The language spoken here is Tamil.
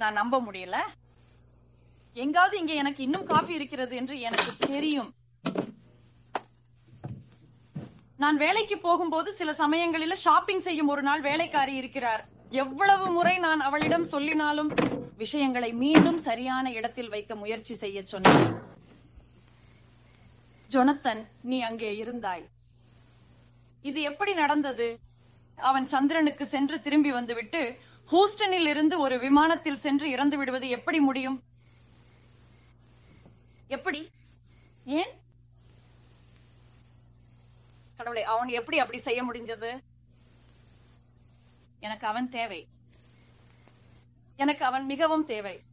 நான் நம்ப முடியல எங்காவது இங்கே எனக்கு இன்னும் காஃபி இருக்கிறது என்று எனக்கு தெரியும் நான் வேலைக்கு போகும்போது சில சமயங்களில ஷாப்பிங் செய்யும் ஒரு நாள் வேலைக்காரி இருக்கிறார் எவ்வளவு முறை நான் அவளிடம் சொல்லினாலும் விஷயங்களை மீண்டும் சரியான இடத்தில் வைக்க முயற்சி செய்ய சொன்னார் ஜொனத்தன் நீ அங்கே இருந்தாய் இது எப்படி நடந்தது அவன் சந்திரனுக்கு சென்று திரும்பி வந்துவிட்டு ஹூஸ்டனில் இருந்து ஒரு விமானத்தில் சென்று இறந்து விடுவது எப்படி முடியும் எப்படி ஏன் கடவுளே அவன் எப்படி அப்படி செய்ய முடிஞ்சது எனக்கு அவன் தேவை எனக்கு அவன் மிகவும் தேவை